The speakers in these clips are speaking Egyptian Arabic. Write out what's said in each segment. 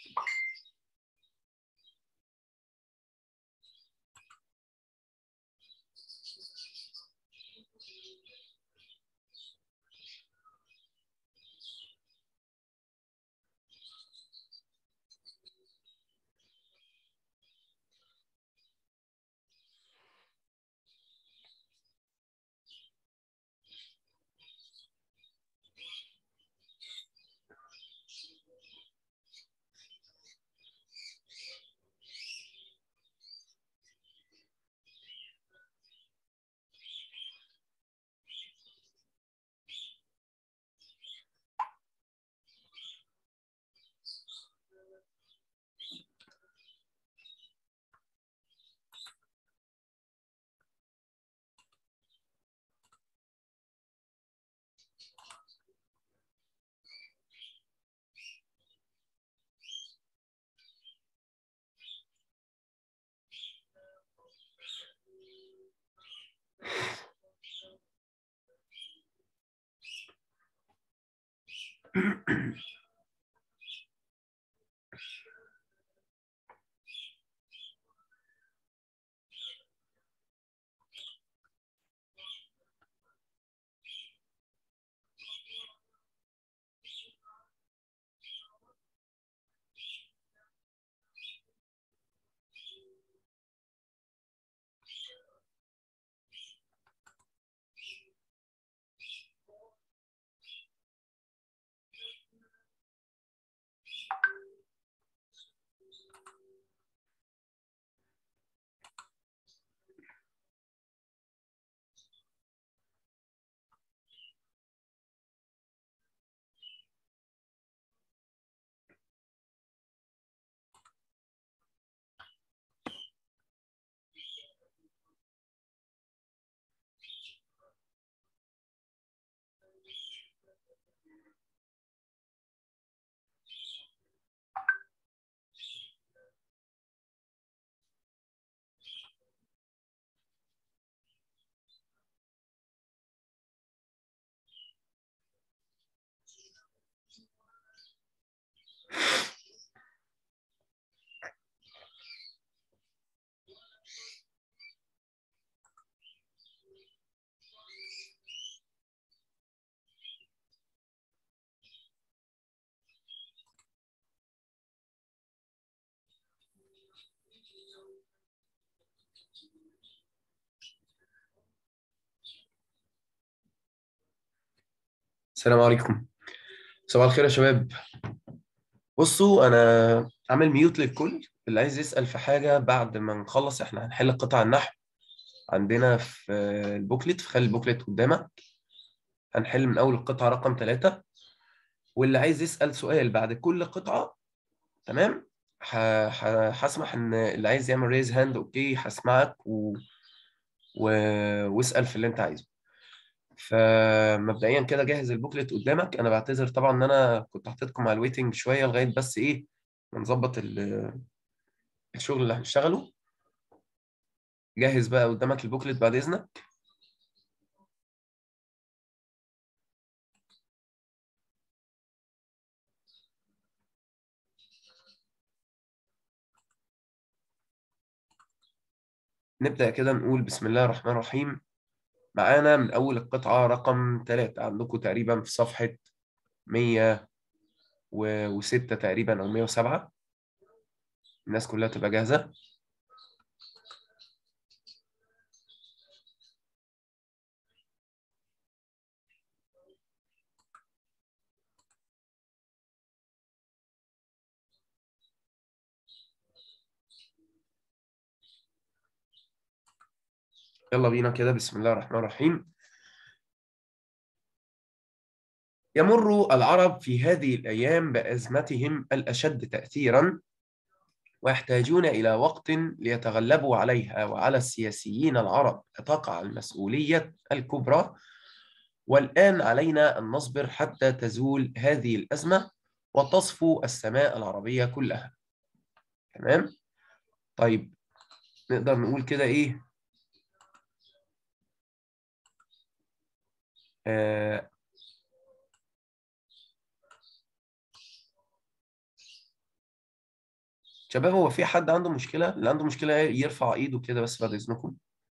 السلام عليكم صباح الخير يا شباب بصوا انا عامل ميوت للكل اللي عايز يسأل في حاجة بعد ما نخلص احنا هنحل قطع النحو عندنا في البوكلت في خلي البوكلت قدامك هنحل من اول القطعة رقم ثلاثة واللي عايز يسأل سؤال بعد كل قطعة تمام ه- ه- هسمح ان اللي عايز يعمل ريز هاند اوكي هسمعك و... و... واسأل في اللي انت عايزه فمبدئيا كده جهز البوكلت قدامك انا بعتذر طبعا ان انا كنت حاططكم على الويتنج شويه لغايه بس ايه ما نظبط ال- الشغل اللي هنشتغله جهز بقى قدامك البوكلت بعد اذنك نبدأ كده نقول بسم الله الرحمن الرحيم معانا من أول القطعة رقم ثلاثة عندكم تقريبا في صفحة 106 تقريبا أو 107 الناس كلها تبقى جاهزة يلا بينا كده بسم الله الرحمن الرحيم يمر العرب في هذه الأيام بأزمتهم الأشد تأثيرا ويحتاجون إلى وقت ليتغلبوا عليها وعلى السياسيين العرب تقع المسؤولية الكبرى والآن علينا أن نصبر حتى تزول هذه الأزمة وتصفو السماء العربية كلها تمام؟ طيب نقدر نقول كده إيه آه شباب هو في حد عنده مشكله اللي عنده مشكله يرفع ايده كده بس بعد اذنكم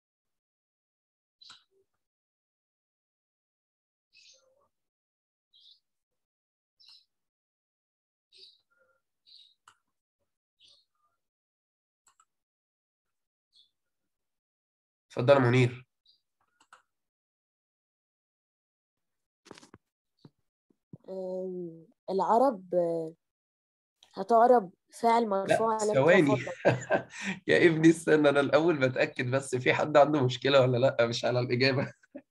اتفضل يا منير آم، العرب آه، هتعرب فاعل لا مرفوع علامة ثواني رفعه يا ابني استنى انا الاول بتاكد بس في حد عنده مشكله ولا لا مش على الاجابه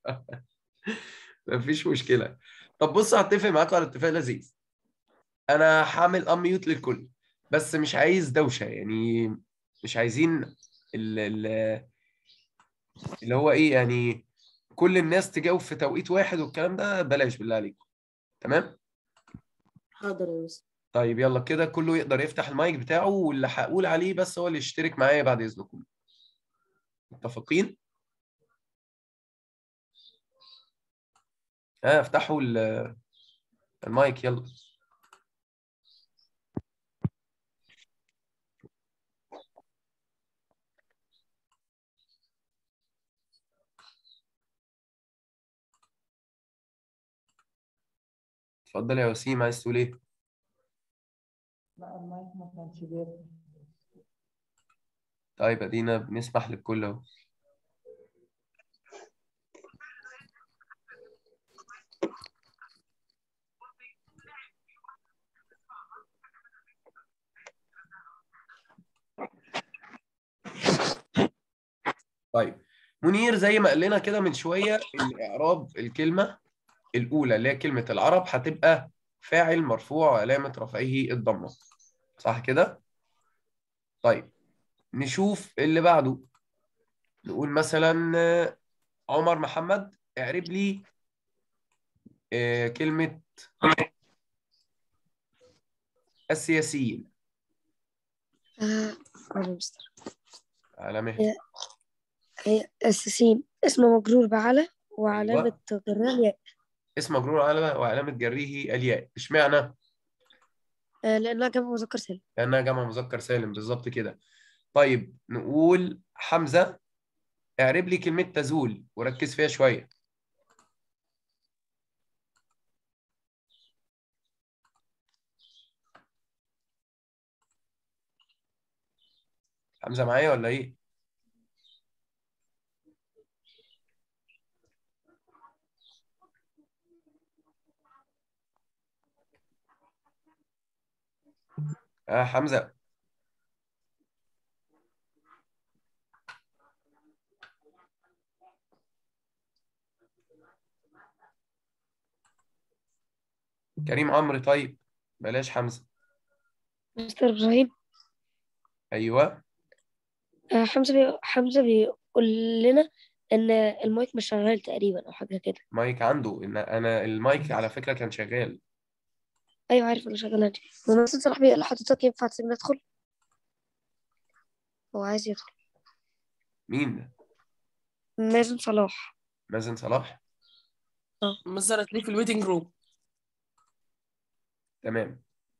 مفيش مشكله طب بص هتفق معاكم على اتفاق لذيذ انا هعمل اميوت للكل بس مش عايز دوشه يعني مش عايزين ال- ال- اللي هو ايه يعني كل الناس تجاوب في توقيت واحد والكلام ده بلاش بالله عليكم تمام حاضر يا مستر طيب يلا كده كله يقدر يفتح المايك بتاعه واللي هقول عليه بس هو اللي يشترك معايا بعد اذنكم متفقين ها افتحوا ال- المايك يلا اتفضل يا وسيم عايز تقول ايه لا المايك ما كانش بيفتح طيب ادينا بنسمح للكل اهو طيب منير زي ما قال لنا كده من شويه ان اعراب الكلمه الاولى اللي هي كلمه العرب هتبقى فاعل مرفوع وعلامه رفعه الضمه صح كده طيب نشوف اللي بعده نقول مثلا آه، عمر محمد اعرب لي آه، كلمه السياسيين آه، أنا مستر علامه هي هي أساسين اسم مجرور بعلى وعلامة جرها الياء اسم مجرور علامه وعلامه جره الياء اشمعنى آه، لأنها جمع مذكر سالم لانها جمع مذكر سالم بالظبط كده طيب نقول حمزه اعرب لي كلمه تزول وركز فيها شويه حمزه معايا ولا ايه اه حمزه كريم عمرو طيب بلاش حمزه مستر إبراهيم ايوه آه، حمزة بي... حمزة بيقول لنا إن المايك مش شغال تقريبا أو حاجة كده مايك عنده ان انا المايك على فكره كان شغال أيوة عارف إنه شغال عندي ومستر صلاح بيقول لحضرتك ينفع تسيبني أدخل هو عايز يدخل مين ده مازن صلاح مازن صلاح مستر هتلاقيه في الويتنج روم تمام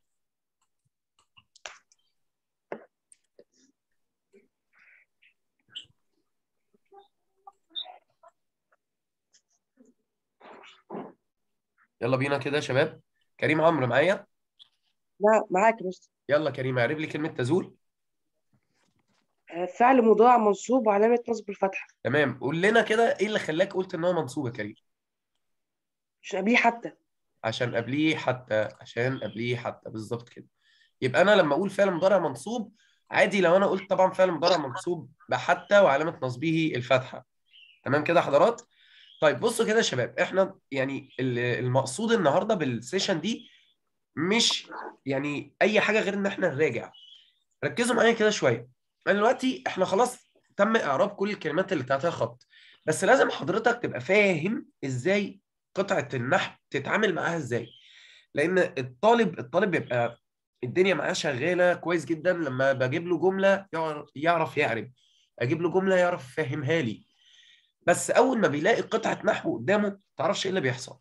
يلا بينا كده يا شباب كريم عمرو معايا لا معاك يا مستر يلا كريم اعرب لي كلمه تزول آه، فعل مضارع منصوب وعلامة نصب الفتحة تمام قول لنا كده ايه اللي خلاك قلت ان هو منصوب يا كريم مش قبليه حتى عشان قبليه حتى عشان قبليه حتى بالظبط كده يبقى انا لما اقول فعل مضارع منصوب عادي لو انا قلت طبعا فعل مضارع منصوب بحتى وعلامه نصبه الفتحه تمام كده يا حضرات طيب بصوا كده يا شباب احنا يعني ال- المقصود النهارده بالسيشن دي مش يعني اي حاجه غير ان احنا نراجع ركزوا معايا كده شويه انا دلوقتي احنا خلاص تم اعراب كل الكلمات اللي تحتها خط بس لازم حضرتك تبقى فاهم ازاي قطعه النحو تتعامل معاها ازاي لان الطالب الطالب بيبقى الدنيا معاه شغاله كويس جدا لما بجيب له جمله يعرف يعرف يعرب اجيب له جمله يعرف يفهمها لي بس اول ما بيلاقي قطعه نحو قدامه ما تعرفش ايه اللي بيحصل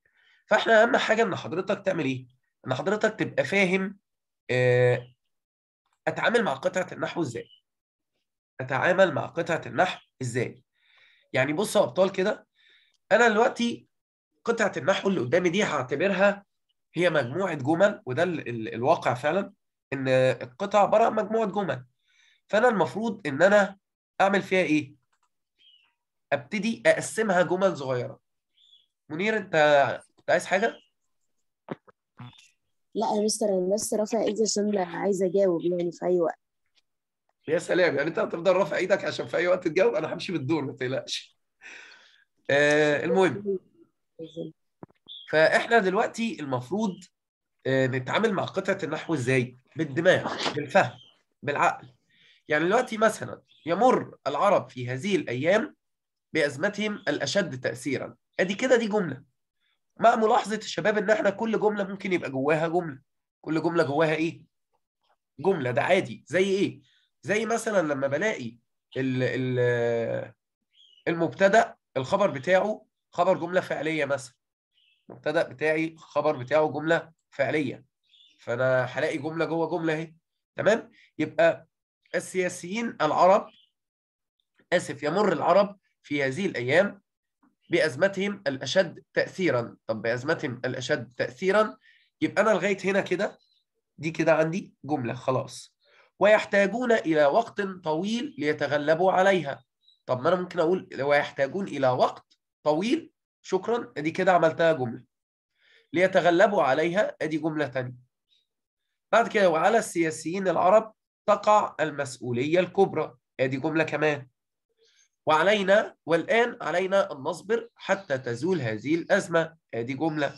فاحنا اهم حاجه ان حضرتك تعمل ايه ان حضرتك تبقى فاهم آه اتعامل مع قطعه النحو ازاي اتعامل مع قطعه النحو ازاي يعني بصوا يا ابطال كده انا دلوقتي قطعه النحو اللي قدامي دي هعتبرها هي مجموعه جمل وده ال ال الواقع فعلا ان القطعه عباره عن مجموعه جمل فانا المفروض ان انا اعمل فيها ايه ابتدي اقسمها جمل صغيره منير انت كنت عايز حاجه لا يا مستر انا بس رافع ايدي عشان عايزه اجاوب يعني في اي وقت يا سلام يعني انت هتفضل رافع ايدك عشان في اي وقت تجاوب انا همشي بالدور ما تقلقش آه المهم فاحنا دلوقتي المفروض آه، نتعامل مع قطعه النحو ازاي بالدماغ بالفهم بالعقل يعني دلوقتي مثلا يمر العرب في هذه الايام بازمتهم الاشد تاثيرا ادي كده دي جمله مع ملاحظه الشباب ان احنا كل جمله ممكن يبقى جواها جمله كل جمله جواها ايه جمله ده عادي زي ايه زي مثلا لما بلاقي ال ال المبتدا الخبر بتاعه خبر جمله فعليه مثلا المبتدا بتاعي خبر بتاعه جمله فعليه فانا هلاقي جمله جوه جمله اهي تمام يبقى السياسيين العرب اسف يمر العرب في هذه الايام بازمتهم الاشد تاثيرا طب بازمتهم الاشد تاثيرا يبقى انا لغايه هنا كده دي كده عندي جمله خلاص ويحتاجون الى وقت طويل ليتغلبوا عليها طب ما انا ممكن اقول ويحتاجون الى وقت طويل شكرا ادي كده عملتها جمله ليتغلبوا عليها ادي جمله ثانيه بعد كده وعلى السياسيين العرب تقع المسؤوليه الكبرى ادي جمله كمان وعلينا والآن علينا أن نصبر حتى تزول هذه الأزمة هذه جملة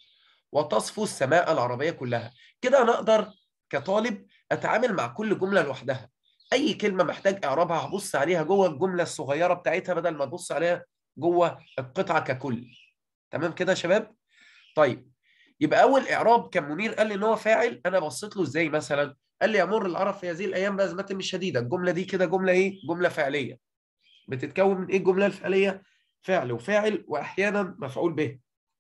وتصفو السماء العربية كلها كده أنا أقدر كطالب أتعامل مع كل جملة لوحدها أي كلمة محتاج إعرابها هبص عليها جوه الجملة الصغيرة بتاعتها بدل ما أبص عليها جوه القطعة ككل تمام كده يا شباب طيب يبقى أول إعراب كان منير قال لي إن هو فاعل أنا بصيت له إزاي مثلا قال لي يمر العرب في هذه الأيام بأزمة شديدة الجملة دي كده جملة إيه جملة فعلية بتتكون من ايه الجمله الفعليه فعل وفاعل واحيانا مفعول به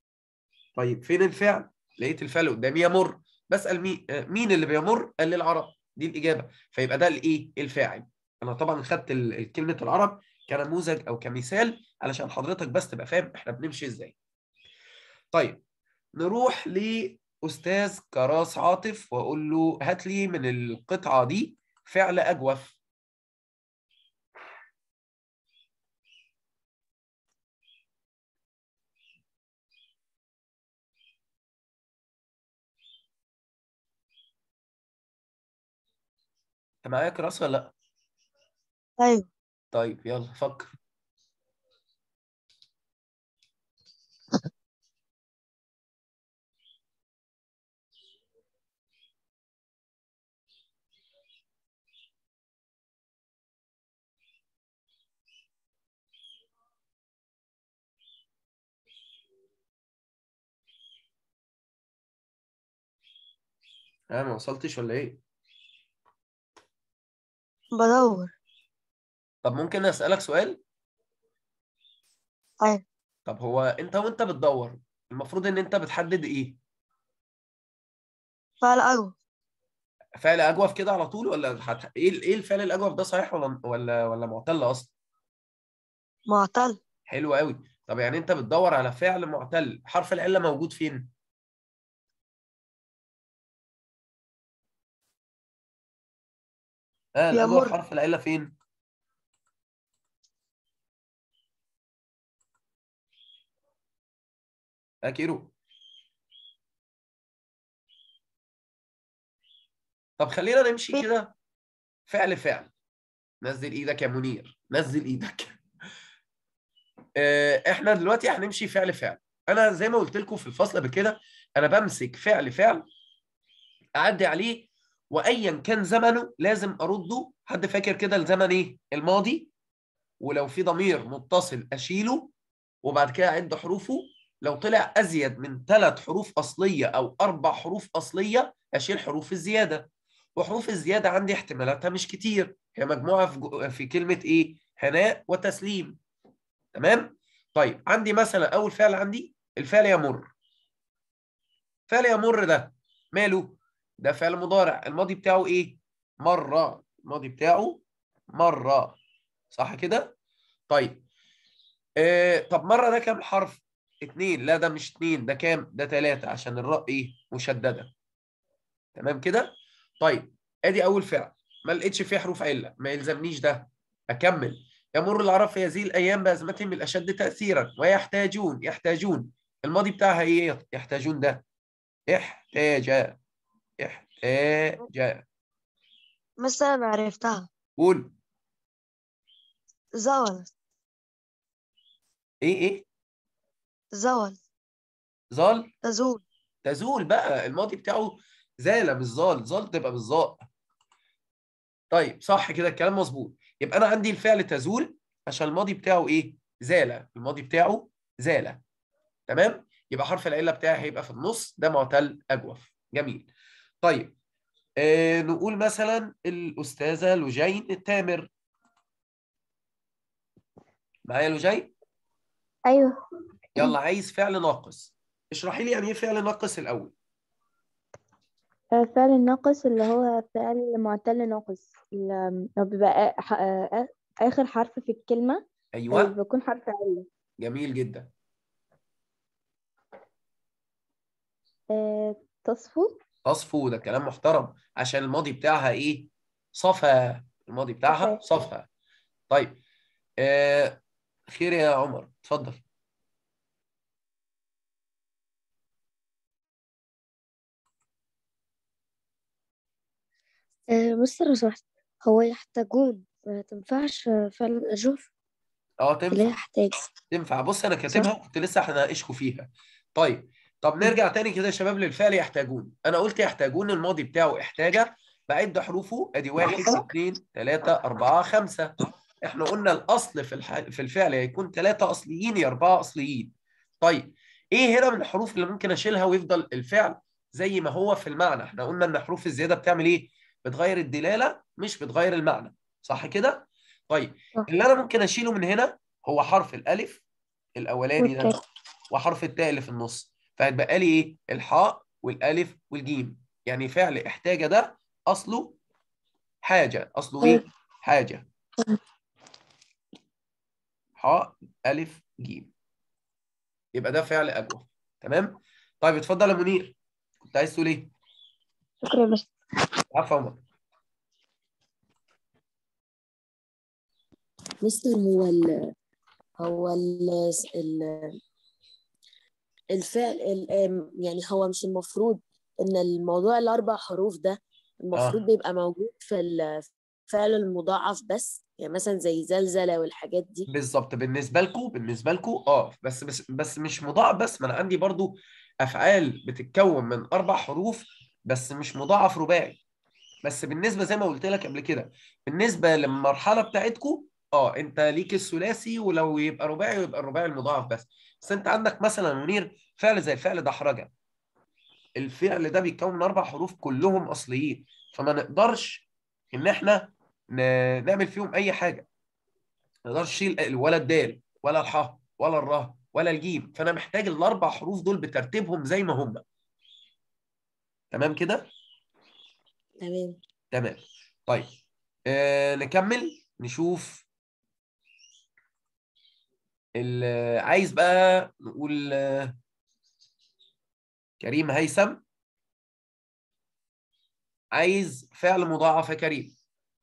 طيب فين الفعل لقيت الفعل قدامي يمر بسال مين مين اللي بيمر قال لي العرب دي الاجابه فيبقى ده الايه الفاعل انا طبعا خدت ال- كلمه العرب كنموذج او كمثال علشان حضرتك بس تبقى فاهم احنا بنمشي ازاي طيب نروح لاستاذ كراس عاطف واقول له هات لي من القطعه دي فعل اجوف انت معايا كراس ولا لا ايوه طيب يلا فكر ها ما وصلتش ولا ايه بدور طب ممكن اسالك سؤال ايوه طب هو انت وانت بتدور المفروض ان انت بتحدد ايه فعل اجوف فعل اجوف كده على طول ولا هت... ايه ال- ايه الفعل الاجوف ده صحيح ولا ولا ولا معتل اصلا معتل حلو قوي طب يعني انت بتدور على فعل معتل حرف العله موجود فين اه الاجوف يمر. حرف العله فين اكيرو طب خلينا نمشي فين؟ كده فعل فعل نزل ايدك يا منير نزل ايدك آه، احنا دلوقتي هنمشي فعل فعل انا زي ما قلت لكم في الفصل قبل كده انا بمسك فعل فعل اعدي عليه وايا كان زمنه لازم ارده حد فاكر كده الزمن ايه الماضي ولو في ضمير متصل اشيله وبعد كده اعد حروفه لو طلع ازيد من ثلاث حروف اصليه او اربع حروف اصليه اشيل حروف الزياده وحروف الزياده عندي احتمالاتها مش كتير هي مجموعه في, جو... في كلمه ايه هناء وتسليم تمام طيب عندي مثلا اول فعل عندي الفعل يمر فعل يمر ده ماله ده فعل مضارع الماضي بتاعه ايه مرة الماضي بتاعه مرة صح كده؟ طيب آه طب مرة ده كام حرف؟ اتنين لا ده مش اتنين ده كام؟ ده تلاتة عشان الراء ايه؟ مشددة تمام كده؟ طيب ادي أول فعل ما لقيتش فيه حروف علة ما يلزمنيش ده أكمل يمر العرب في هذه الأيام بأزمتهم الأشد تأثيرا ويحتاجون يحتاجون الماضي بتاعها ايه يحتاجون ده؟ احتاج احتاج مثلا أنا عرفتها قول زول ايه ايه زول ظل تزول تزول بقى الماضي بتاعه زال مش ظال ظال تبقى بالظاء طيب صح كده الكلام مظبوط يبقى انا عندي الفعل تزول عشان الماضي بتاعه ايه زال الماضي بتاعه زال تمام يبقى حرف العله بتاعي هيبقى في النص ده معتل اجوف جميل طيب آه نقول مثلا الاستاذه لجين التامر معايا لجين ايوه يلا عايز فعل ناقص اشرحي لي يعني ايه فعل ناقص الاول آه، فعل الناقص اللي هو فعل معتل ناقص اللي هو بيبقى آ- ح- آ- آخر حرف في الكلمة آه، ايوه بيكون حرف علة جميل جدا آه، تصفو تصفو ده كلام محترم عشان الماضي بتاعها ايه صفا الماضي بتاعها صفا. صفا طيب آه خير يا عمر اتفضل آه، مستر لو سمحت هو يحتاجون ما تنفعش آه، فعلا أجوف اه اللي هي تنفع يحتاج تنفع بص انا كاتبها وكنت لسه هناقشكم فيها طيب طب نرجع تاني كده يا شباب للفعل يحتاجون انا قلت يحتاجون الماضي بتاعه احتاج بعد حروفه ادي واحد اثنين ثلاثة أربعة خمسة احنا قلنا الأصل في الح... في الفعل هيكون ثلاثة أصليين يا أربعة أصليين طيب إيه هنا من الحروف اللي ممكن أشيلها ويفضل الفعل زي ما هو في المعنى احنا قلنا إن حروف الزيادة بتعمل إيه؟ بتغير الدلالة مش بتغير المعنى صح كده؟ طيب صح. اللي أنا ممكن أشيله من هنا هو حرف الألف الأولاني ده والتاء. وحرف التاء اللي في النص فهتبقى لي إيه؟ الحاء والألف والجيم يعني فعل احتاج ده أصله حاجة أصله إيه؟ حاجة حاء ألف جيم يبقى ده فعل أجوف تمام طيب اتفضل يا منير كنت عايز تقول إيه؟ شكرا بس عفوا عمر مستر هو ال هو ال ال الفعل ال آم، يعني هو مش المفروض ان الموضوع الاربع حروف ده المفروض بيبقى موجود في الفعل المضاعف بس يعني مثلا زي زلزلة والحاجات دي بالظبط بالنسبة لكم بالنسبة لكم اه بس بس بس مش مضاعف بس ما أنا عندي برضو أفعال بتتكون من أربع حروف بس مش مضاعف رباعي بس بالنسبة زي ما قلت لك قبل كده بالنسبة للمرحلة بتاعتكم اه انت ليك الثلاثي ولو يبقى رباعي يبقى الرباعي المضاعف بس بس انت عندك مثلا يا منير فعل زي فعل دحرجة الفعل ده بيتكون من اربع حروف كلهم اصليين فما نقدرش ان احنا ن- نعمل فيهم اي حاجة ما نقدرش نشيل ولا الدال ولا الحاء ولا الراء ولا الجيم فانا محتاج الاربع حروف دول بترتيبهم زي ما هم تمام كده تمام تمام طيب آه نكمل نشوف ال- عايز بقى نقول آه، كريم هيثم عايز فعل مضاعف يا كريم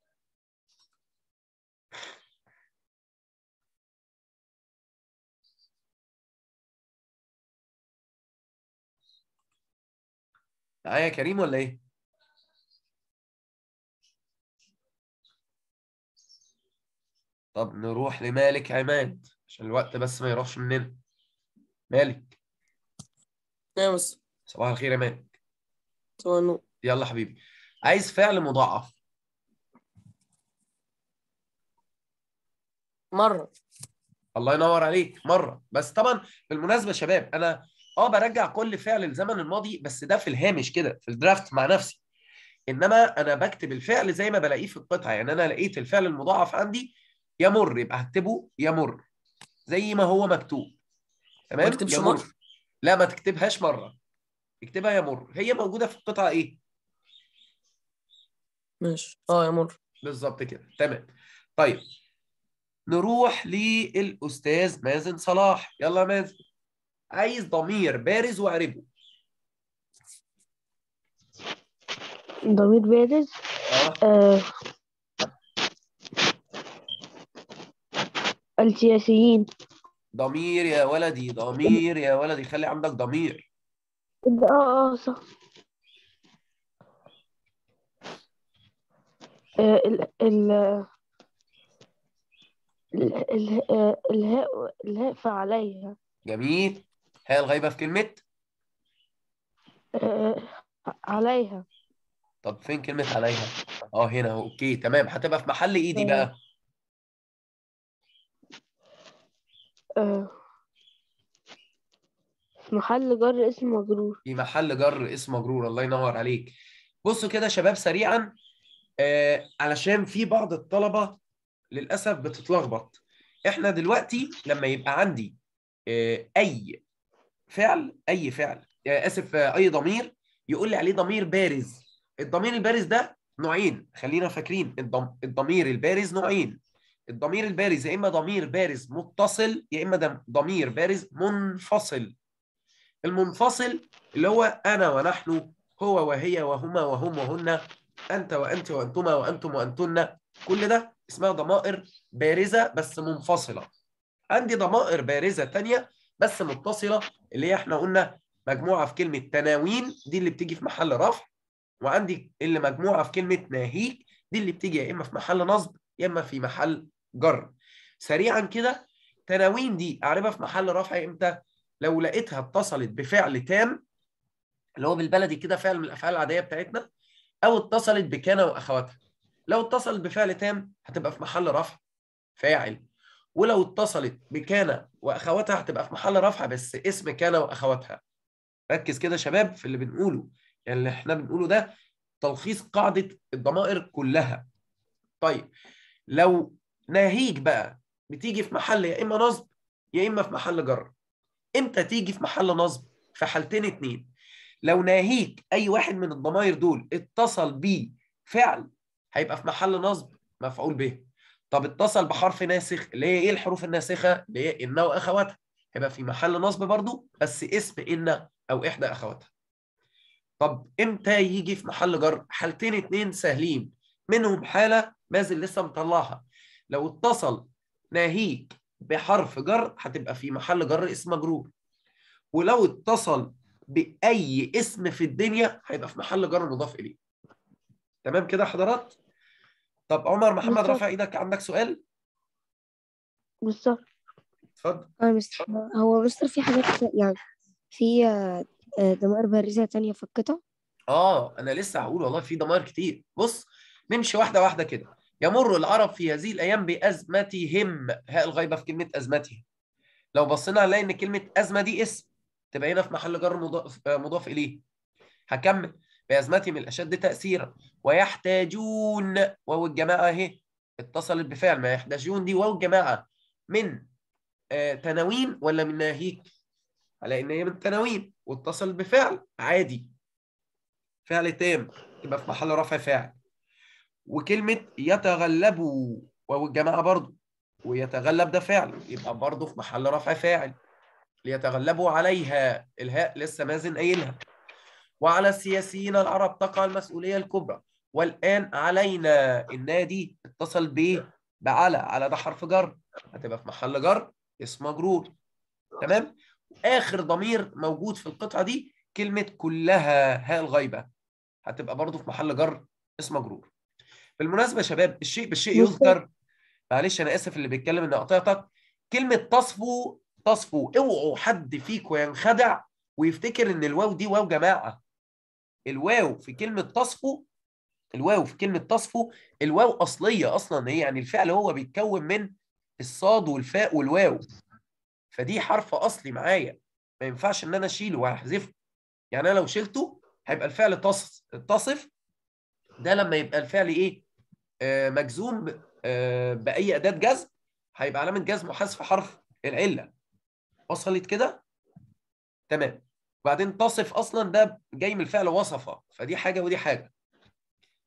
معايا يا كريم ولا ايه؟ طب نروح لمالك عماد عشان الوقت بس ما يروحش مننا مالك يا بس صباح الخير يا مالك سؤال يلا حبيبي عايز فعل مضاعف مرة الله ينور عليك مره بس طبعا بالمناسبه يا شباب انا اه برجع كل فعل للزمن الماضي بس ده في الهامش كده في الدرافت مع نفسي انما انا بكتب الفعل زي ما بلاقيه في القطعه يعني انا لقيت الفعل المضاعف عندي يمر يبقى هكتبه يمر زي ما هو مكتوب تمام ما اكتبش يمر مر؟ لا ما تكتبهاش مره اكتبها يمر هي موجوده في القطعه ايه ماشي اه يا مر بالظبط كده تمام طيب نروح للأستاذ مازن صلاح يلا يا مازن عايز ضمير بارز واعربه ضمير بارز اه آه السياسيين ضمير يا ولدي ضمير يا ولدي خلي عندك ضمير اه اه صح آه ال ال ال- ال- آه، الهاء الهاء فعليها جميل هاء الغيبة في كلمة آه، عليها طب فين كلمة عليها اه هنا اهو اوكي تمام هتبقى في محل ايه دي بقى آه، في محل جر اسم مجرور في محل جر اسم مجرور الله ينور عليك بصوا كده يا شباب سريعا آه علشان في بعض الطلبة للأسف بتتلخبط احنا دلوقتي لما يبقى عندي آه أي فعل أي فعل آه آسف آه أي ضمير يقول لي عليه ضمير بارز الضمير البارز ده نوعين خلينا فاكرين الضم... الضمير البارز نوعين الضمير البارز يا إما ضمير بارز متصل يا إما دم- ضمير بارز منفصل المنفصل اللي هو أنا ونحن هو وهي وهما وهم وهن أنت وأنت وأنتما وأنتم وأنتن كل ده اسمها ضمائر بارزة بس منفصلة عندي ضمائر بارزة تانية بس متصلة اللي هي احنا قلنا مجموعة في كلمة تناوين دي اللي بتيجي في محل رفع وعندي اللي مجموعة في كلمة ناهيك دي اللي بتيجي يا إما في محل نصب يا إما في محل جر سريعا كده تناوين دي أعرفها في محل رفع إمتى لو لقيتها اتصلت بفعل تام اللي هو بالبلدي كده فعل من الأفعال العادية بتاعتنا أو اتصلت بكان وأخواتها لو اتصلت بفعل تام هتبقى في محل رفع فاعل ولو اتصلت بكان واخواتها هتبقى في محل رفع بس اسم كان واخواتها ركز كده يا شباب في اللي بنقوله يعني اللي احنا بنقوله ده تلخيص قاعدة الضمائر كلها طيب لو ناهيك بقى بتيجي في محل يا اما نصب يا اما في محل جر امتى تيجي في محل نصب في حالتين اتنين لو ناهيك اي واحد من الضمائر دول اتصل بيه فعل هيبقى في محل نصب مفعول به طب اتصل بحرف ناسخ اللي هي ايه الحروف الناسخه اللي هي ان واخواتها هيبقى في محل نصب برضو بس اسم ان او احدى اخواتها طب امتى يجي في محل جر حالتين اتنين سهلين منهم حاله مازل لسه مطلعها لو اتصل ناهيك بحرف جر هتبقى في محل جر اسم مجرور ولو اتصل باي اسم في الدنيا هيبقى في محل جر مضاف اليه تمام كده يا حضرات طب عمر محمد بالظبط. رافع ايدك عندك سؤال بالظبط اتفضل اه مستر هو مستر في حاجات يعني في آه، آه، ضمائر بارزة تانية في القطع اه انا لسه هقول والله في ضمائر كتير بص نمشي واحده واحده كده يمر العرب في هذه الايام بازمتهم هاء الغيبه في كلمه ازمتهم لو بصينا هنلاقي ان كلمه ازمه دي اسم تبقى هنا في محل جر مضاف, آه، مضاف اليه هكمل بازمتهم الاشد تاثيرا ويحتاجون واو الجماعه اهي اتصلت بفعل ما يحتاجون دي واو الجماعه من آه تناوين ولا من ناهيك هلاقي ان هي من تناوين واتصلت بفعل عادي فعل تام يبقى في محل رفع فاعل وكلمة يتغلبوا واو الجماعة برضو ويتغلب ده فعل يبقى برضو في محل رفع فاعل ليتغلبوا عليها الهاء لسه مازن قايلها وعلى السياسيين العرب تقع المسؤولية الكبرى والآن علينا النادي اتصل ب بعلى على ده حرف جر هتبقى في محل جر اسم مجرور تمام آخر ضمير موجود في القطعة دي كلمة كلها هاء الغيبة هتبقى برضو في محل جر اسم مجرور بالمناسبة يا شباب الشيء بالشيء مستر. يذكر معلش أنا آسف اللي بيتكلم إني قطعتك كلمة تصفو تصفو اوعوا حد فيكم ينخدع ويفتكر إن الواو دي واو جماعة الواو في كلمة تصفو الواو في كلمة تصفو الواو أصلية أصلا هي يعني الفعل هو بيتكون من الصاد والفاء والواو فدي حرف أصلي معايا ما ينفعش إن أنا أشيله وأحذفه يعني أنا لو شلته هيبقى الفعل تص... تصف ده لما يبقى الفعل إيه آه مجزوم ب- آه بأي أداة جزم هيبقى علامة جزم حذف حرف العلة وصلت كده تمام وبعدين تصف أصلا ده جاي من الفعل وصف فدي حاجة ودي حاجة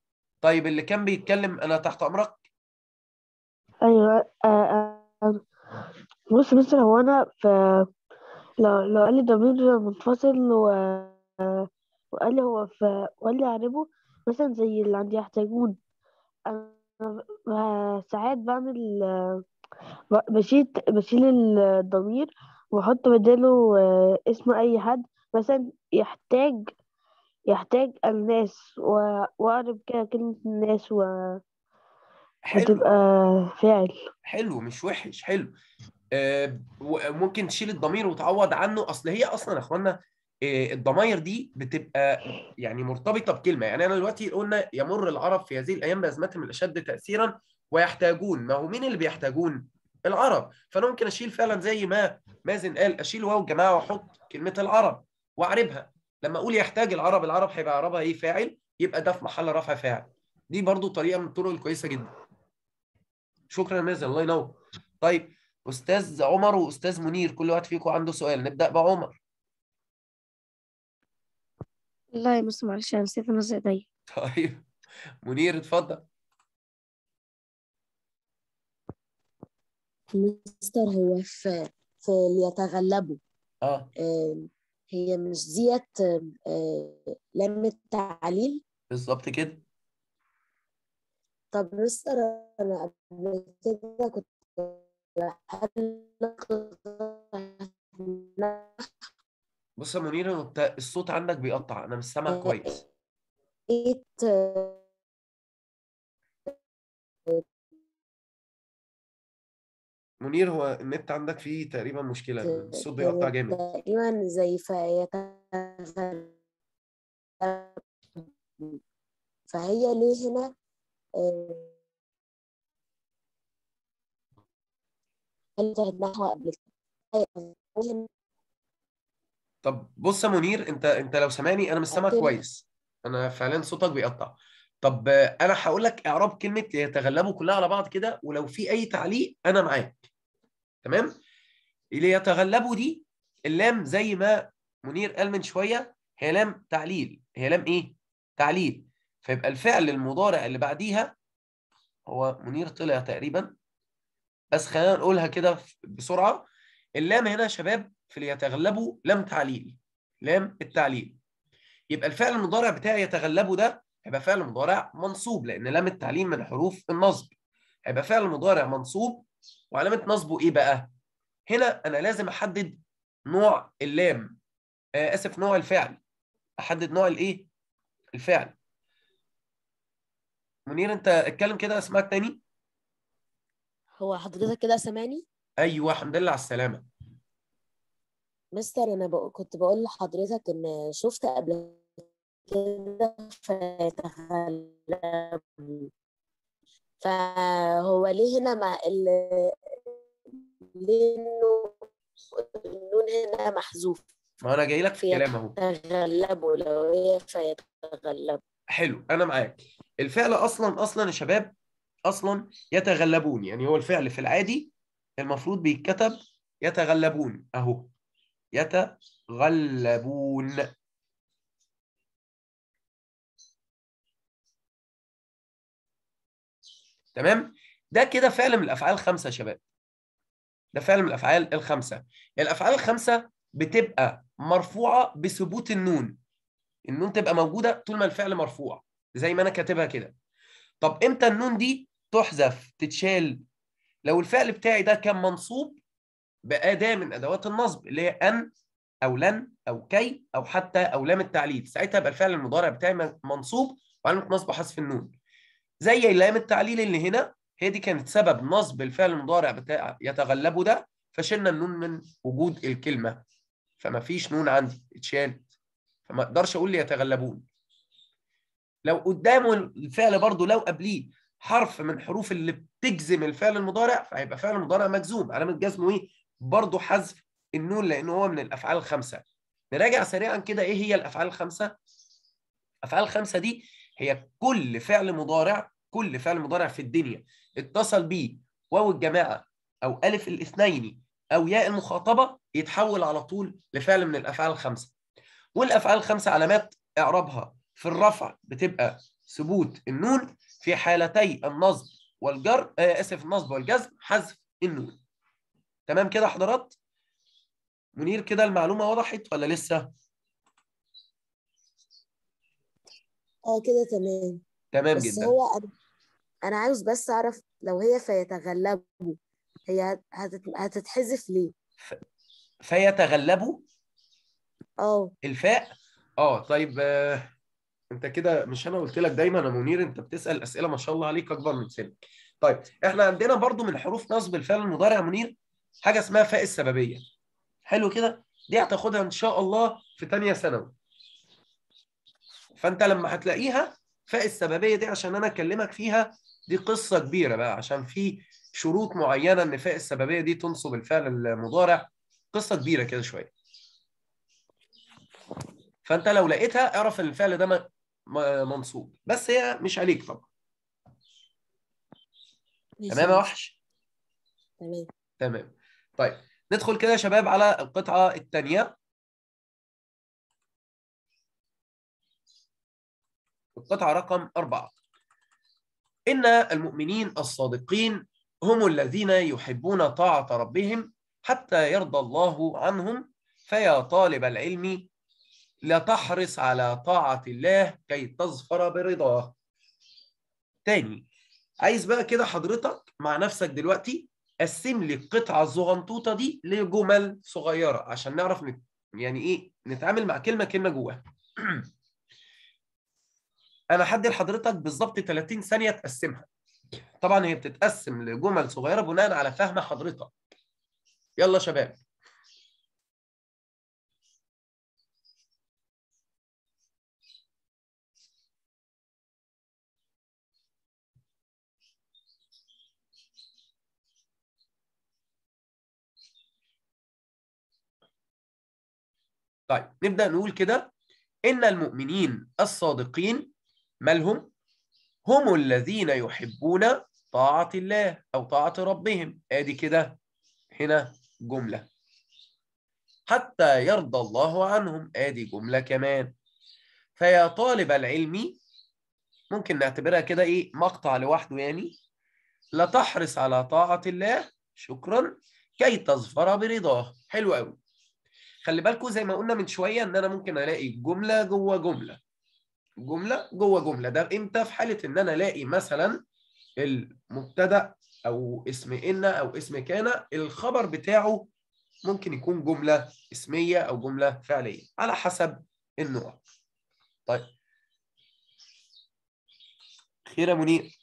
طيب اللي كان بيتكلم انا تحت امرك ايوه آه آه آه. بص مثلا هو انا في لو لو قال لي ضمير منفصل و... وقال لي هو في وقال لي اعربه مثلا زي اللي عندي يحتاجون انا ب- ساعات بعمل ب- بشيل بشيل الضمير واحط بداله آه، اسم اي حد مثلا يحتاج يحتاج الناس و- واعرب كده كلمة الناس و- حلو وتبقى فاعل حلو مش وحش حلو آه، وممكن تشيل الضمير وتعوض عنه اصل هي اصلا يا اخوانا آه، الضماير دي بتبقى يعني مرتبطه بكلمه يعني انا دلوقتي قلنا يمر العرب في هذه الايام بازمتهم الاشد تاثيرا ويحتاجون ما هو مين اللي بيحتاجون العرب فانا ممكن اشيل فعلا زي ما مازن قال اشيل واو الجماعه واحط كلمه العرب واعربها لما اقول يحتاج العرب العرب هيبقى اعرابها ايه فاعل يبقى ده في محل رفع فاعل دي برضو طريقه من الطرق الكويسه جدا شكرا يا مازن الله ينور طيب استاذ عمر واستاذ منير كل واحد فيكم عنده سؤال نبدا بعمر لا يا مستر معلش انا نسيت انزل ايديا طيب منير اتفضل مستر هو في في ليتغلبوا اه آم، هي مش ديت آم، آه، لام التعليل بالظبط كده طب مستر انا قبل كده كنت بحل بص يا منير انت الصوت عندك بيقطع انا مش سامع كويس لقيت آه، منير هو النت عندك فيه تقريبا مشكله الصوت بيقطع كانت جامد تقريبا زي فيتغلب فهي ليه هنا آه، قالت النحو قبل كده هي طب بص يا منير انت انت لو سامعني انا مش سامع أتم. كويس انا فعلا صوتك بيقطع طب آه، انا هقول لك اعراب كلمه يتغلبوا كلها على بعض كده ولو في اي تعليق انا معاك تمام اللي يتغلبوا دي اللام زي ما منير قال من شويه هي لام تعليل هي لام ايه تعليل فيبقى الفعل المضارع اللي بعديها هو منير طلع تقريبا بس خلينا نقولها كده بسرعه اللام هنا يا شباب في اللي يتغلبوا لام تعليل لام التعليل يبقى الفعل المضارع بتاعي يتغلبوا ده هيبقى فعل مضارع منصوب لان لام التعليل من حروف النصب هيبقى فعل مضارع منصوب وعلامه نصبه ايه بقى هنا انا لازم احدد نوع اللام آه اسف نوع الفعل احدد نوع الايه الفعل منير انت اتكلم كده اسمعك تاني هو حضرتك كده سامعني ايوه الحمد لله على السلامه مستر انا بق... كنت بقول لحضرتك ان شفت قبل كده فيتغلب فهو ليه هنا مع ال... ليه النون النون هنا محذوف ما انا جاي لك في الكلام اهو يتغلبوا لو هي فيتغلب حلو انا معاك الفعل اصلا اصلا يا شباب اصلا يتغلبون يعني هو الفعل في العادي المفروض بيتكتب يتغلبون اهو يتغلبون تمام ده كده فعل من الافعال الخمسه يا شباب ده فعل من الافعال الخمسه الافعال الخمسه بتبقى مرفوعه بثبوت النون النون تبقى موجوده طول ما الفعل مرفوع زي ما انا كاتبها كده طب امتى النون دي تحذف تتشال لو الفعل بتاعي ده كان منصوب بأداة من أدوات النصب اللي هي أن أو لن أو كي أو حتى أو لام التعليل ساعتها يبقى الفعل المضارع بتاعي منصوب وعلامة نصب حذف النون زي لام التعليل اللي هنا هي دي كانت سبب نصب الفعل المضارع بتاع يتغلبوا ده فشلنا النون من وجود الكلمة فما فيش نون عندي اتشالت فما اقدرش اقول لي يتغلبون لو قدامه الفعل برضو لو قبليه حرف من حروف اللي بتجزم الفعل المضارع فهيبقى فعل مضارع مجزوم علامه جزمه ايه برضو حذف النون لانه هو من الافعال الخمسه نراجع سريعا كده ايه هي الافعال الخمسه الافعال الخمسه دي هي كل فعل مضارع كل فعل مضارع في الدنيا اتصل بيه واو الجماعه او الف الاثنين او ياء المخاطبه يتحول على طول لفعل من الافعال الخمسه والافعال الخمسه علامات اعرابها في الرفع بتبقى ثبوت النون في حالتي النصب والجر آه اسف النصب والجزم حذف النون تمام كده حضرات منير كده المعلومه وضحت ولا لسه اه كده تمام تمام بس جدا هو أنا, أنا عاوز بس أعرف لو هي فيتغلبوا هي هتت... هتتحذف ليه؟ فيتغلبوا اه الفاء اه طيب آه، انت كده مش انا قلت لك دايما يا منير انت بتسال اسئله ما شاء الله عليك اكبر من سنك طيب احنا عندنا برضو من حروف نصب الفعل المضارع يا منير حاجه اسمها فاء السببيه حلو كده دي هتاخدها ان شاء الله في تانية ثانوي فانت لما هتلاقيها فاء السببيه دي عشان انا اكلمك فيها دي قصه كبيره بقى عشان في شروط معينه ان فاء السببيه دي تنصب الفعل المضارع قصه كبيره كده شويه فانت لو لقيتها اعرف ان الفعل ده م- م- منصوب بس هي مش عليك طبعا ماشي تمام يا ماشي وحش تمام تمام طيب ندخل كده يا شباب على القطعه الثانيه القطعه رقم أربعة إن المؤمنين الصادقين هم الذين يحبون طاعة ربهم حتى يرضى الله عنهم فيا طالب العلم لا تحرص على طاعة الله كي تظفر برضاه تاني عايز بقى كده حضرتك مع نفسك دلوقتي قسم لي القطعة الزغنطوطة دي لجمل صغيرة عشان نعرف نت... يعني ايه نتعامل مع كلمة كلمة جواها انا هدي لحضرتك بالظبط 30 ثانية تقسمها طبعا هي بتتقسم لجمل صغيرة بناء على فهم حضرتك يلا شباب طيب نبدأ نقول كده إن المؤمنين الصادقين مالهم هم الذين يحبون طاعة الله أو طاعة ربهم آدي كده هنا جملة حتى يرضى الله عنهم آدي جملة كمان فيا طالب العلم ممكن نعتبرها كده إيه مقطع لوحده يعني لا تحرص على طاعة الله شكرا كي تظفر برضاه حلو قوي خلي بالكم زي ما قلنا من شويه ان انا ممكن الاقي جمله جوه جمله جمله جوه جمله ده امتى في حاله ان انا الاقي مثلا المبتدا او اسم ان او اسم كان الخبر بتاعه ممكن يكون جمله اسميه او جمله فعليه على حسب النوع طيب خير يا منير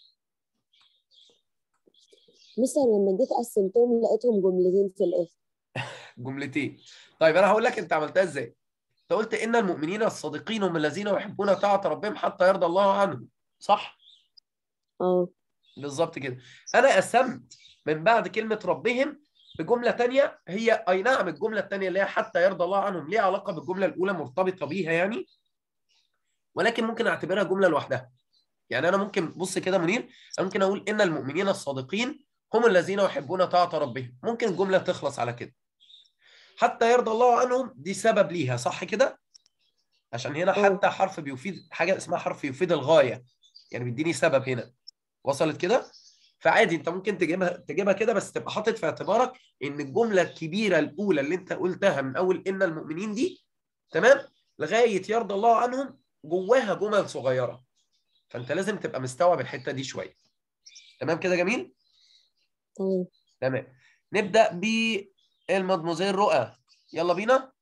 مثلا لما جيت قسمتهم لقيتهم جملتين في الآخر جملتين طيب انا هقول لك انت عملتها ازاي انت قلت ان المؤمنين الصادقين هم الذين يحبون طاعه ربهم حتى يرضى الله عنهم صح اه بالظبط كده انا قسمت من بعد كلمه ربهم بجمله تانية هي اي نعم الجمله التانية اللي هي حتى يرضى الله عنهم ليها علاقه بالجمله الاولى مرتبطه بيها يعني ولكن ممكن اعتبرها جمله لوحدها يعني انا ممكن بص كده منير انا ممكن اقول ان المؤمنين الصادقين هم الذين يحبون طاعه ربهم ممكن الجمله تخلص على كده حتى يرضى الله عنهم دي سبب ليها صح كده عشان هنا اه. حتى حرف بيفيد حاجه اسمها حرف يفيد الغايه يعني بيديني سبب هنا وصلت كده فعادي انت ممكن تجيبها تجيبها كده بس تبقى حاطط في اعتبارك ان الجمله الكبيره الاولى اللي انت قلتها من اول ان المؤمنين دي تمام لغايه يرضى الله عنهم جواها جمل صغيره فانت لازم تبقى مستوعب الحته دي شويه تمام كده جميل تمام تمام نبدا بالمدموزيل رؤى يلا بينا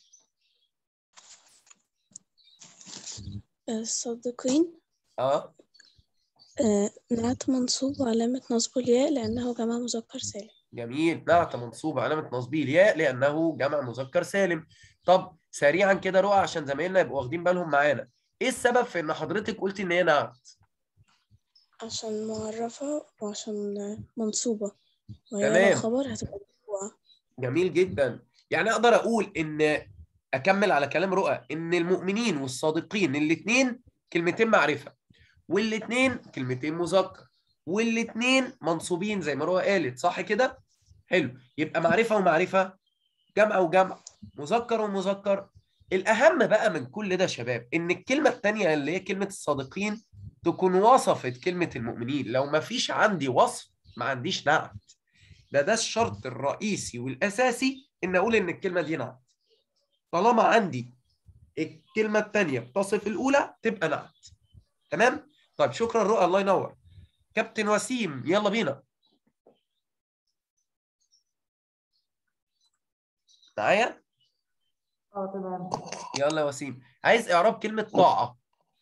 الصادقين اه آه، نعت منصوب وعلامة نصبه الياء لأنه جمع مذكر سالم جميل نعت منصوب علامة نصبه الياء لأنه جمع مذكر سالم طب سريعا كده رؤى عشان زمايلنا يبقوا واخدين بالهم معانا ايه السبب في ان حضرتك قلتي ان هي نعت عشان معرفة وعشان منصوبة وهي تمام. لو خبر هتبقى مرفوعة جميل جدا يعني اقدر اقول ان اكمل على كلام رؤى ان المؤمنين والصادقين الاثنين كلمتين معرفة والاثنين كلمتين مذكر والاثنين منصوبين زي ما رؤى قالت صح كده حلو يبقى معرفة ومعرفة جمع وجمع مذكر ومذكر الأهم بقى من كل ده يا شباب إن الكلمة التانية اللي هي كلمة الصادقين تكون وصفت كلمة المؤمنين لو ما فيش عندي وصف ما عنديش نعت ده ده الشرط الرئيسي والأساسي إن أقول إن الكلمة دي نعت طالما عندي الكلمة التانية بتصف الأولى تبقى نعت تمام؟ طيب شكرا رؤى الله ينور كابتن وسيم يلا بينا معايا؟ اه تمام يلا يا وسيم عايز إعراب كلمة طاعة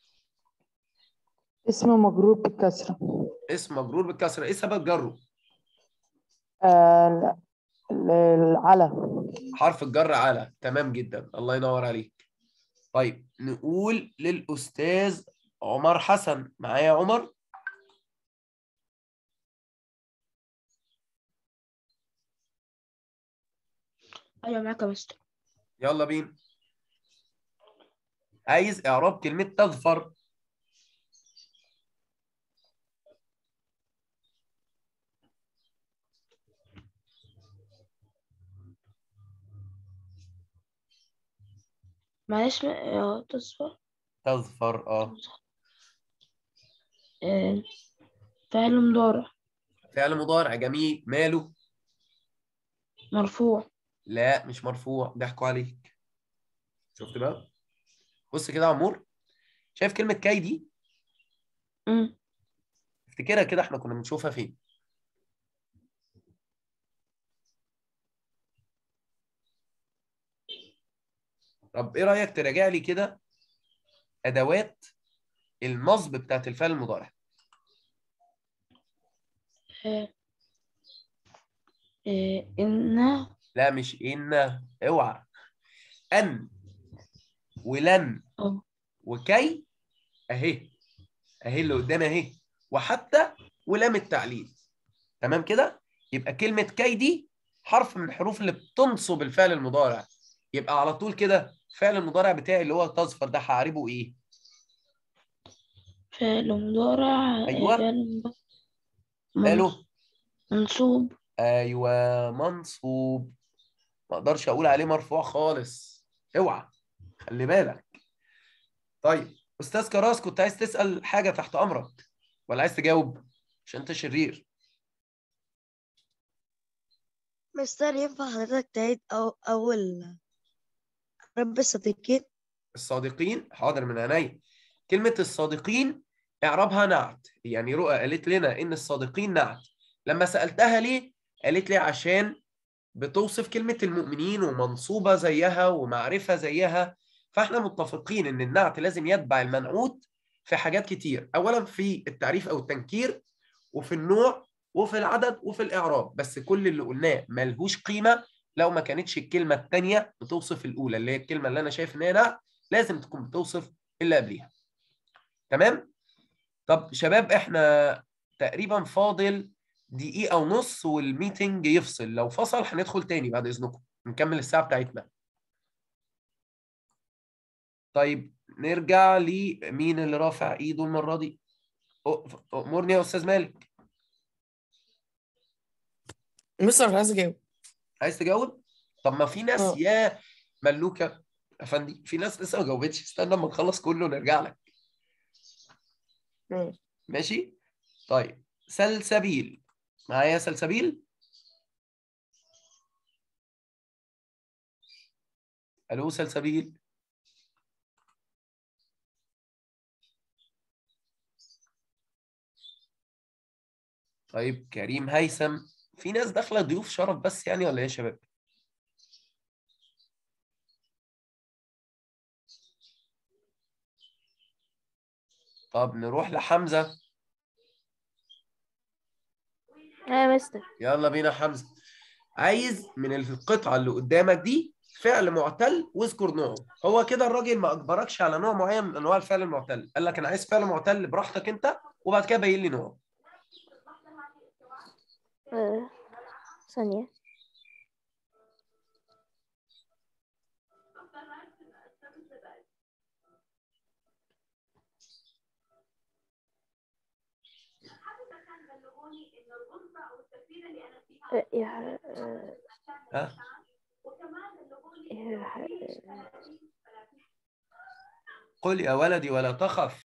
اسم مجرور بالكسرة اسم مجرور بالكسرة إيه سبب جره؟ آه ال- ال- العلى حرف الجر على تمام جدا الله ينور عليك طيب نقول للأستاذ عمر حسن معايا يا عمر أيوة معاك يا مستر يلا بينا عايز إعراب كلمة تظفر معلش اه تصفر تظفر اه آه، فعل مضارع فعل مضارع جميل ماله مرفوع لا مش مرفوع ضحكوا عليك شفت بقى بص كده يا عمور شايف كلمة كاي دي مم. افتكرها كده احنا كنا بنشوفها فين طب ايه رأيك تراجع لي كده ادوات النصب بتاعت الفعل المضارع آه، آه، إن لا مش ان اوعى ان ولن اه وكي اهي اهي اللي قدامي اهي وحتى ولام التعليل تمام كده يبقى كلمة كي دي حرف من الحروف اللي بتنصب الفعل المضارع يبقى على طول كده فعل المضارع بتاعي اللي هو تصفر ده هعربه ايه فعل مضارع آه، أيوة. فعل مضارع ماله منصوب ايوه منصوب ما اقدرش اقول عليه مرفوع خالص اوعى خلي بالك طيب استاذ كراس كنت عايز تسال حاجه تحت امرك ولا عايز تجاوب عشان انت شرير مستر ينفع حضرتك تعيد أو أول رب الصديقين الصادقين حاضر من عينيا كلمه الصادقين اعرابها نعت يعني رؤى قالت لنا ان الصادقين نعت لما سالتها ليه قالت لي عشان بتوصف كلمه المؤمنين ومنصوبه زيها ومعرفه زيها فاحنا متفقين ان النعت لازم يتبع المنعوت في حاجات كتير اولا في التعريف او التنكير وفي النوع وفي العدد وفي الاعراب بس كل اللي قلناه ملهوش قيمه لو ما كانتش الكلمه الثانيه بتوصف الاولى اللي هي الكلمه اللي انا شايف ان هي نعت لازم تكون بتوصف اللي قبليها تمام طب شباب احنا تقريبا فاضل دقيقه ونص والميتنج يفصل لو فصل هندخل تاني بعد اذنكم نكمل الساعه بتاعتنا طيب نرجع لمين اللي رافع ايده المره دي أ- امرني يا استاذ مالك مستر مش عايز اجاوب عايز تجاوب طب ما في ناس اه. يا ملوكه افندي في ناس لسه ما جاوبتش استنى اما نخلص كله ونرجع لك مم. ماشي طيب سلسبيل معايا سلسبيل الو سلسبيل طيب كريم هيثم في ناس داخله ضيوف شرف بس يعني ولا ايه يا شباب طب نروح لحمزه يا مستر يلا بينا حمزه عايز من القطعه اللي قدامك دي فعل معتل واذكر نوعه هو كده الراجل ما اجبركش على نوع معين من انواع الفعل المعتل قال لك انا عايز فعل معتل براحتك انت وبعد كده بين لي نوعه آه، ثانية آه، يا آه، ها يا قل يا ولدي ولا تخف